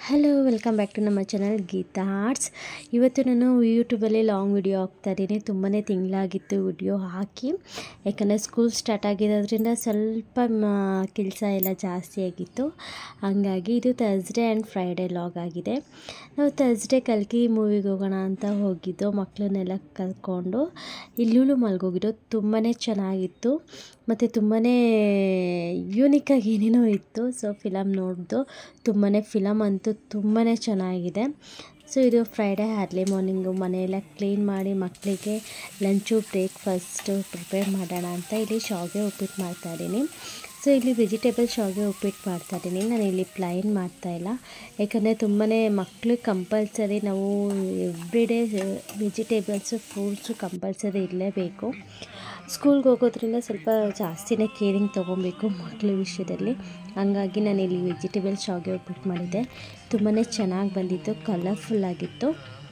hello welcome back to ನಮ್ಮ channel Geetha arts ಇವತ್ತು ನಾನು ಯೂಟ್ಯೂಬಲ್ಲಿ ಲಾಂಗ್ ವಿಡಿಯೋ ಹಾಕ್ತಾ ಇದ್ದೀನಿ ತುಂಬಾ ತಿಂಗಳಾಗಿತ್ತು ವಿಡಿಯೋ ಹಾಕಿ ಯಾಕಂದರೆ ಸ್ಕೂಲ್ ಸ್ಟಾರ್ಟ್ ಆಗಿರೋದ್ರಿಂದ ಸ್ವಲ್ಪ ಕೆಲಸ ಎಲ್ಲ ಜಾಸ್ತಿ ಆಗಿತ್ತು ಹಾಗಾಗಿ ಇದು ಥರ್ಸ್ಡೇ ಆ್ಯಂಡ್ ಫ್ರೈಡೇ ಲಾಗ್ ಆಗಿದೆ ನಾವು ಥರ್ಸ್ಡೇ ಕಲ್ಕಿ ಮೂವಿಗೆ ಹೋಗೋಣ ಅಂತ ಹೋಗಿದ್ದು ಮಕ್ಕಳನ್ನೆಲ್ಲ ಕರ್ಕೊಂಡು ಇಲ್ಲೂ ಮಲ್ಗೋಗಿದ್ದು ತುಂಬಾ ಚೆನ್ನಾಗಿತ್ತು ಮತ್ತು ತುಂಬಾ ಯೂನಿಕ್ಕಾಗಿ ಏನೇನೋ ಇತ್ತು ಸೊ ಫಿಲಮ್ ನೋಡ್ದು ತುಂಬಾ ಫಿಲಮ್ ಅಂತೂ ತುಂಬಾ ಚೆನ್ನಾಗಿದೆ ಸೊ ಇದು ಫ್ರೈಡೇ ಅರ್ಲಿ ಮಾರ್ನಿಂಗು ಮನೆಯೆಲ್ಲ ಕ್ಲೀನ್ ಮಾಡಿ ಮಕ್ಕಳಿಗೆ ಲಂಚು ಬ್ರೇಕ್ಫಾಸ್ಟು ಪ್ರಿಪೇರ್ ಮಾಡೋಣ ಅಂತ ಇಲ್ಲಿ ಶಾವಿಗೆ ಉಪ್ಪಿಟ್ಟು ಮಾಡ್ತಾಯಿದ್ದೀನಿ ಸೊ ಇಲ್ಲಿ ವೆಜಿಟೇಬಲ್ ಶಾವಿಗೆ ಉಪ್ಪಿಟ್ಟು ಮಾಡ್ತಾಯಿದ್ದೀನಿ ನಾನು ಇಲ್ಲಿ ಪ್ಲೈನ್ ಮಾಡ್ತಾಯಿಲ್ಲ ಯಾಕಂದರೆ ತುಂಬಾ ಮಕ್ಕಳು ಕಂಪಲ್ಸರಿ ನಾವು ಎವ್ರಿಡೇ ವೆಜಿಟೇಬಲ್ಸು ಫ್ರೂಟ್ಸು ಕಂಪಲ್ಸರಿ ಇರಲೇಬೇಕು ಸ್ಕೂಲ್ಗೆ ಹೋಗೋದ್ರಿಂದ ಸ್ವಲ್ಪ ಜಾಸ್ತಿನೇ ಕೇರಿಂಗ್ ತೊಗೊಬೇಕು ಮಕ್ಕಳ ವಿಷಯದಲ್ಲಿ ಹಂಗಾಗಿ ನಾನು ಇಲ್ಲಿ ವೆಜಿಟೇಬಲ್ ಶಾವಿಗೆ ಉಪ್ಪಿಟ್ಟು ಮಾಡಿದ್ದೆ ತುಂಬಾ ಚೆನ್ನಾಗಿ ಬಂದಿತ್ತು ಕಲರ್ಫುಲ್ಲಾಗಿತ್ತು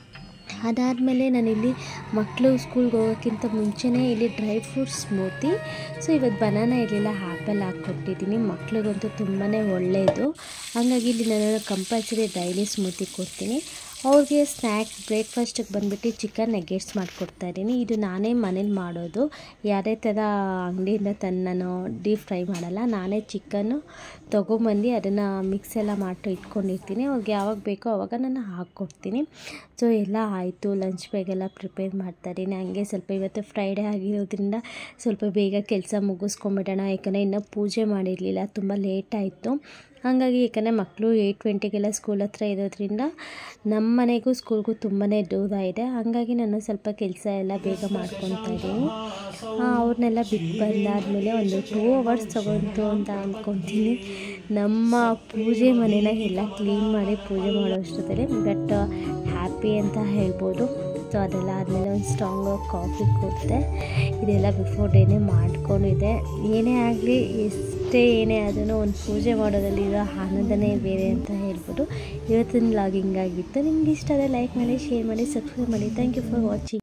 ಅದಾದಮೇಲೆ ನಾನಿಲ್ಲಿ ಮಕ್ಕಳು ಸ್ಕೂಲ್ಗೆ ಹೋಗೋಕ್ಕಿಂತ ಮುಂಚೆನೇ ಇಲ್ಲಿ ಡ್ರೈ ಫ್ರೂಟ್ಸ್ ಸ್ಮೂತಿ ಸೊ ಇವತ್ತು ಬನಾನ ಇರಲಿಲ್ಲ ಆ್ಯಪಲ್ ಹಾಕ್ಕೊಟ್ಟಿದ್ದೀನಿ ಮಕ್ಳಿಗಂತೂ ತುಂಬಾ ಒಳ್ಳೆಯದು ಹಾಗಾಗಿ ಇಲ್ಲಿ ನಾನು ಕಂಪಲ್ಸರಿ ಡೈಲಿ ಸ್ಮೂತಿ ಕೊಡ್ತೀನಿ ಅವ್ರಿಗೆ ಸ್ನ್ಯಾಕ್ಸ್ ಬ್ರೇಕ್ಫಾಸ್ಟಿಗೆ ಬಂದುಬಿಟ್ಟು ಚಿಕನ್ ನೆಗೆಟ್ಸ್ ಮಾಡಿಕೊಡ್ತಾಯಿದ್ದೀನಿ ಇದು ನಾನೇ ಮನೇಲಿ ಮಾಡೋದು ಯಾವುದೇ ಥರ ಅಂಗಡಿಯಿಂದ ತಂದು ನಾನು ಡೀಪ್ ಫ್ರೈ ಮಾಡಲ್ಲ ನಾನೇ ಚಿಕನ್ನು ತೊಗೊಂಬಂದು ಅದನ್ನು ಮಿಕ್ಸ್ ಎಲ್ಲ ಮಾಡಿ ಇಟ್ಕೊಂಡಿರ್ತೀನಿ ಅವ್ರಿಗೆ ಯಾವಾಗ ಬೇಕೋ ಆವಾಗ ನಾನು ಹಾಕ್ಕೊಡ್ತೀನಿ ಸೊ ಎಲ್ಲ ಆಯಿತು ಲಂಚ್ ಬೇಗೆಲ್ಲ ಪ್ರಿಪೇರ್ ಮಾಡ್ತಾಯಿದ್ದೀನಿ ಹಂಗೆ ಸ್ವಲ್ಪ ಇವತ್ತು ಫ್ರೈಡೇ ಆಗಿರೋದ್ರಿಂದ ಸ್ವಲ್ಪ ಬೇಗ ಕೆಲಸ ಮುಗಿಸ್ಕೊಂಬಿಡೋಣ ಯಾಕಂದರೆ ಇನ್ನೂ ಪೂಜೆ ಮಾಡಿರಲಿಲ್ಲ ತುಂಬ ಲೇಟ್ ಆಯಿತು ಹಾಗಾಗಿ ಯಾಕಂದರೆ ಮಕ್ಕಳು ಏಯ್ಟ್ ಟ್ವೆಂಟಿಗೆಲ್ಲ ಸ್ಕೂಲ್ ಹತ್ರ ಇರೋದ್ರಿಂದ ನಮ್ಮ ಮನೆಗೂ ಸ್ಕೂಲ್ಗೂ ತುಂಬಾ ದೂರ ಇದೆ ಹಾಗಾಗಿ ನಾನು ಸ್ವಲ್ಪ ಕೆಲಸ ಎಲ್ಲ ಬೇಗ ಮಾಡ್ಕೊತಾ ಇದ್ದೀನಿ ಅವ್ರನ್ನೆಲ್ಲ ಬಿಟ್ಟು ಬಂದಾದಮೇಲೆ ಒಂದು ಟೂ ಅವರ್ಸ್ ತೊಗೊಂತು ಅಂತ ಅಂದ್ಕೊತೀನಿ ನಮ್ಮ ಪೂಜೆ ಮನೇನ ಎಲ್ಲ ಕ್ಲೀನ್ ಮಾಡಿ ಪೂಜೆ ಮಾಡೋ ಅಷ್ಟೊತ್ತಲ್ಲಿ ಬಟ್ ಹ್ಯಾಪಿ ಅಂತ ಹೇಳ್ಬೋದು ಸೊ ಅದೆಲ್ಲ ಆದಮೇಲೆ ಒಂದು ಸ್ಟ್ರಾಂಗ್ ಕಾಫಿ ಕೊಡ್ತೆ ಇದೆಲ್ಲ ಬಿಫೋರ್ ಡೇನೇ ಮಾಡ್ಕೊಂಡಿದ್ದೆ ಏನೇ ಆಗಲಿ ಎಷ್ಟೇ ಏನೇ ಆದ್ರೂ ಒಂದು ಪೂಜೆ ಮಾಡೋದ್ರಲ್ಲಿ ಇರೋ ಆನಂದನೇ ಬೇರೆ ಅಂತ ಹೇಳ್ಬೋದು ಇವತ್ತಿನ ಲಾಗಿಂಗ್ ಆಗಿತ್ತು ನಿಮ್ಗೆ ಇಷ್ಟ ಆದರೆ ಲೈಕ್ ಮಾಡಿ ಶೇರ್ ಮಾಡಿ ಸಬ್ಸ್ಕ್ರೈಬ್ ಮಾಡಿ ಥ್ಯಾಂಕ್ ಯು ಫಾರ್ ವಾಚಿಂಗ್